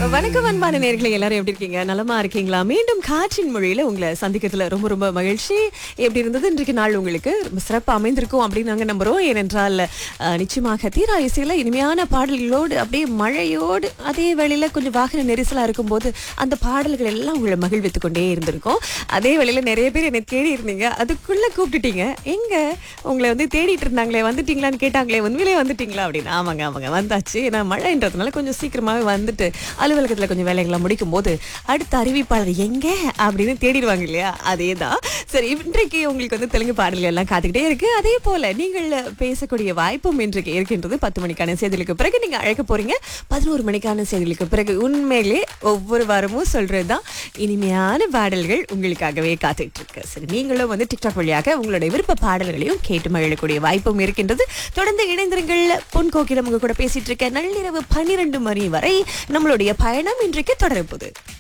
வணக்கம் அன்பான நேர்களை எல்லாரும் எப்படி இருக்கீங்க நலமா இருக்கீங்களா மீண்டும் காற்றின் மொழியில உங்களை சந்திக்கிறதுல ரொம்ப ரொம்ப மகிழ்ச்சி எப்படி இருந்தது இன்றைக்கு நாள் உங்களுக்கு ரொம்ப சிறப்பு அமைந்திருக்கும் அப்படின்னு நாங்க நம்புறோம் ஏனென்றால் அஹ், நிச்சயமாக தீரா இசையில இனிமையான பாடல்களோடு அப்படியே மழையோடு அதே வேளையில கொஞ்சம் வாகன நெரிசலா இருக்கும்போது அந்த பாடல்கள் எல்லாம் உங்களை மகிழ்வித்துக் கொண்டே இருந்திருக்கும் அதே வேளையில நிறைய பேர் என்னை தேடி இருந்தீங்க அதுக்குள்ள கூப்பிட்டுட்டீங்க எங்க உங்களை வந்து தேடிட்டு இருந்தாங்களே வந்துட்டீங்களான்னு கேட்டாங்களே உண்மையிலே வந்துட்டீங்களா அப்படின்னு ஆமாங்க ஆமாங்க வந்தாச்சு ஏன்னா மழைன்றதுனால கொஞ்சம் சீக்கிரமாவே வந்துட்டு அலுவலகத்துல கொஞ்சம் வேலைகளை முடிக்கும் போது அடுத்த அறிவிப்பாளர் எங்க அப்படின்னு தேடிடுவாங்க இல்லையா அதே தான் சரி இன்றைக்கு உங்களுக்கு வந்து தெலுங்கு பாடல்கள் எல்லாம் காத்துக்கிட்டே இருக்கு அதே போல நீங்கள் பேசக்கூடிய வாய்ப்பும் இன்றைக்கு இருக்கின்றது பத்து மணிக்கான செய்திகளுக்கு பிறகு நீங்க அழைக்க போறீங்க பதினோரு மணிக்கான செய்திகளுக்கு பிறகு உண்மையிலே ஒவ்வொரு வாரமும் சொல்றதுதான் இனிமையான பாடல்கள் உங்களுக்காகவே காத்துட்டு இருக்கு சரி நீங்களும் வந்து டிக்டாக் வழியாக உங்களுடைய விருப்ப பாடல்களையும் கேட்டு மகிழக்கூடிய வாய்ப்பும் இருக்கின்றது தொடர்ந்து இணைந்திருங்கள் பொன் கோகிலம் உங்க கூட பேசிட்டு இருக்க நள்ளிரவு பன்னிரண்டு மணி வரை நம்மளுடைய பயணம் இன்றைக்கு தொடரப்போகுது